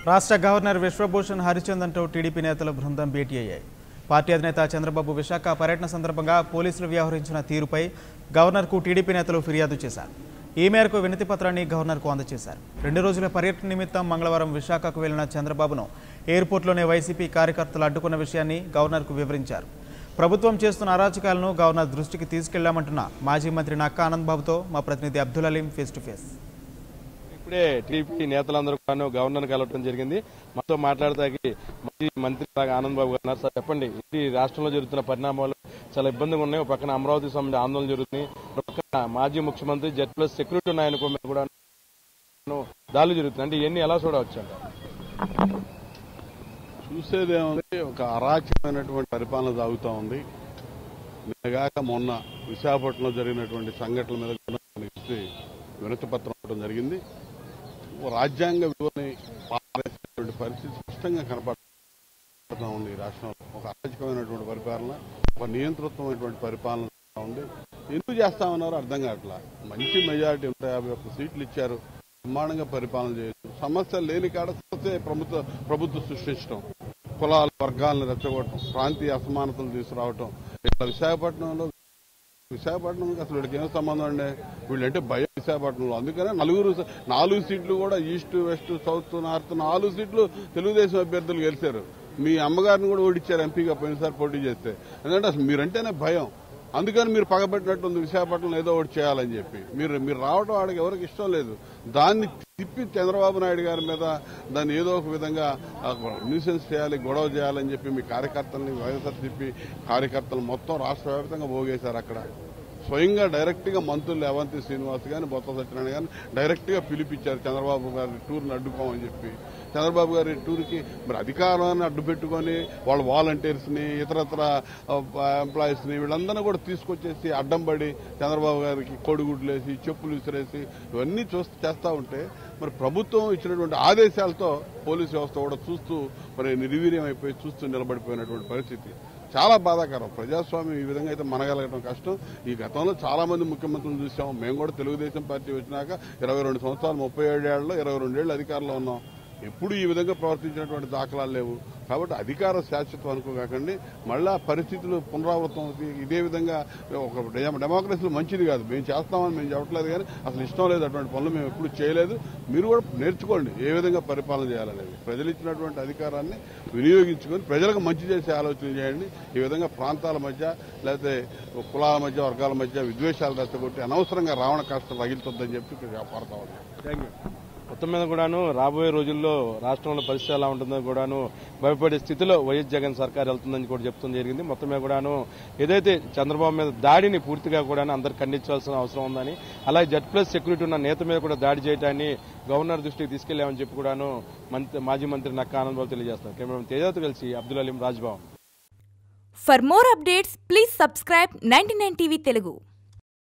రాష్ట్ర governor Vishwabhushan హరిచందన్తో TDP నేతల బృందం భేటీ అయ్యాయి పార్టీ అధినేత చంద్రబాబు విశాఖ పర్యటన సందర్భంగా పోలీసులు వ్యవహరించిన తీరుపై గవర్నర్కు టీడీపీ నేతలు ఫిర్యాదు చేశారు ఈ మేరకు వినతి పత్రాన్ని గవర్నర్కు అందజేశారు రెండు రోజుల పర్యటన నిమిత్తం మంగళవారం విశాఖకు వెళ్లిన చంద్రబాబును ఎయిర్పోర్ట్లోనే వైసీపీ కార్యకర్తలు అడ్డుకున్న విషయాన్ని గవర్నర్కు వివరించారు ప్రభుత్వం చేస్తున్న అరాచకాలను గవర్నర్ దృష్టికి తీసుకెళ్లామంటున్న మాజీ మంత్రి నక్కా ఆనంద్ బాబుతో మా ప్రతినిధి Abdul Aleem face to face ఇప్పుడే టీడీపీ నేతలందరూ కూడా గవర్నర్ కలవటం జరిగింది మాతో మాట్లాడతాకి మాజీ మంత్రి లాగా ఆనంద్ బాబు గారు ఉన్నారు. సార్ చెప్పండి ఇది రాష్ట్రంలో జరుగుతున్న పరిణామాలు చాలా ఇబ్బందిగా ఉన్నాయి ఒక పక్కన అమరావతి సంబంధించి ఆందోళన జరుగుతుంది ఒక పక్కన మాజీ ముఖ్యమంత్రి జెడ్ ప్లస్ సెక్యూరిటీ ఉన్నాయనుకో మీద కూడా దాడులు జరుగుతుంది అంటే ఇవన్నీ ఎలా చూడవచ్చు చూసేదేముంది ఒక అరాచకమైనటువంటి పరిపాలన సాగుతూ ఉంది నిన్నగాక మొన్న విశాఖపట్నంలో జరిగినటువంటి సంఘటనల మీద కూడా మనకి ఇచ్చి వినతి పత్రం ఇవ్వడం జరిగింది ఓ రాజ్యాంగ విలువని పారేసినటువంటి పరిస్థితి స్పష్టంగా కనపడుతూ ఉంది ఈ రాష్ట్రంలో ఒక అరాచకమైనటువంటి పరిపాలన ఒక నియంతృత్వమైనటువంటి పరిపాలన జరుగుతూ ఉంది ఎందుకు చేస్తామన్నారో అర్థం కావట్లా మంచి మెజారిటీ ఉంటాయి యాభై ఒక్క సీట్లు ఇచ్చారు బ్రహ్మాండంగా పరిపాలన చేయొచ్చు సమస్య లేని కాడ సమస్య ప్రభుత్వ ప్రభుత్వం సృష్టించడం కులాల వర్గాలను రెచ్చగొట్టడం ప్రాంతీయ అసమానతలు తీసుకురావటం ఇట్లా విశాఖపట్నంలో విశాఖపట్నంకి అసలు వీళ్ళకి ఏం సంబంధం అండి వీళ్ళంటే భయం విశాఖపట్నంలో అందుకనే నలుగురు నాలుగు సీట్లు కూడా ఈస్ట్ వెస్ట్ సౌత్ నార్త్ నాలుగు సీట్లు తెలుగుదేశం అభ్యర్థులు గెలిచారు మీ అమ్మగారిని కూడా ఓడిచ్చారు ఎంపీగా పోయినసారి పోటీ చేస్తే ఎందుకంటే అసలు మీరంటేనే భయం అందుకని మీరు పగబెట్టినట్టుంది విశాఖపట్నంలో ఏదో ఒకటి చేయాలని చెప్పి మీరు మీరు రావడం వాడికి ఎవరికి ఇష్టం లేదు దాన్ని తిప్పి చంద్రబాబు నాయుడు గారి మీద దాన్ని ఏదో ఒక విధంగా న్యూసెన్స్ చేయాలి గొడవ చేయాలని చెప్పి మీ కార్యకర్తల్ని వైఎస్ఆర్ తిప్పి కార్యకర్తలు మొత్తం రాష్ట్ర వ్యాప్తంగా పోగేశారు అక్కడ స్వయంగా డైరెక్ట్ గా మంత్రులు అవంతి శ్రీనివాస్ గాని బొత్స సత్యనారాయణ గాని డైరెక్ట్ గా పిలిపించారు చంద్రబాబు గారి టూర్ని అడ్డుకోమని చెప్పి చంద్రబాబు గారి టూర్కి మరి అధికారాన్ని అడ్డు పెట్టుకొని వాళ్ళ వాలంటీర్స్ ని ఇతరత్ర ఎంప్లాయీస్ ని వీళ్ళందరినీ కూడా తీసుకొచ్చేసి అడ్డం పడి చంద్రబాబు గారికి కోడిగుడ్లేసి చెప్పులు విసిరేసి ఇవన్నీ చూస్తూ చేస్తా ఉంటే మరి ప్రభుత్వం ఇచ్చినటువంటి ఆదేశాలతో పోలీసు వ్యవస్థ కూడా చూస్తూ మరి నిర్వీర్యం అయిపోయి చూస్తూ నిలబడిపోయినటువంటి పరిస్థితి చాలా బాధాకరం ప్రజాస్వామ్యం ఈ విధంగా అయితే మనగలగడం కష్టం ఈ గతంలో చాలా మంది ముఖ్యమంత్రులు చూసాం మేము కూడా తెలుగుదేశం పార్టీ వచ్చినాక ఇరవై రెండు సంవత్సరాలు ముప్పై ఏడేళ్లలో ఇరవై రెండేళ్లు అధికారంలో ఉన్నాం ఎప్పుడు ఈ విధంగా ప్రవర్తించినటువంటి దాఖలాలు లేవు కాబట్టి అధికారం శాశ్వతం అనుకోకండి మళ్ళా పరిస్థితులు పునరావృతం అవుతాయి ఇదే విధంగా ఒక డెమ- డెమోక్రసీలో మంచిది కాదు మేము చేస్తామని మేము చెప్పట్లేదు కానీ అసలు ఇష్టం లేదు అటువంటి పనులు మేము ఎప్పుడు చేయలేదు మీరు కూడా నేర్చుకోండి ఏ విధంగా పరిపాలన చేయాలనేది ప్రజలు ఇచ్చినటువంటి అధికారాన్ని వినియోగించుకొని ప్రజలకు మంచి చేసే ఆలోచన చేయండి ఈ విధంగా ప్రాంతాల మధ్య లేకపోతే కులాల మధ్య వర్గాల మధ్య విద్వేషాలు రెచ్చగొట్టి అనవసరంగా రావణ కష్టం రగిలుతుందని చెప్పి ఇక్కడ కాపాడుతా ఉన్నాం థ్యాంక్ యూ మొత్తం మీద కూడాను రాబోయే రోజుల్లో రాష్ట్రంలో పరిస్థితి ఎలా ఉంటుందో కూడాను భయపడే స్థితిలో వైఎస్ జగన్ సర్కార్ వెళ్తుందని కూడా చెప్తుంది జరిగింది మొత్తం మీద కూడాను ఏదైతే చంద్రబాబు మీద దాడిని పూర్తిగా కూడాను అందరు ఖండించాల్సిన అవసరం ఉందని అలాగే జడ్ ప్లస్ సెక్యూరిటీ ఉన్న నేత మీద కూడా దాడి చేయడాన్ని గవర్నర్ దృష్టికి తీసుకెళ్లామని చెప్పి కూడాను మంత్రి మాజీ మంత్రి నక్కా ఆనందబాబు తెలియజేస్తారు కెమెరా తేజాతో కలిసి Abdul Aleem Raj Bhavan For more updates, please subscribe 99 TV Telugu.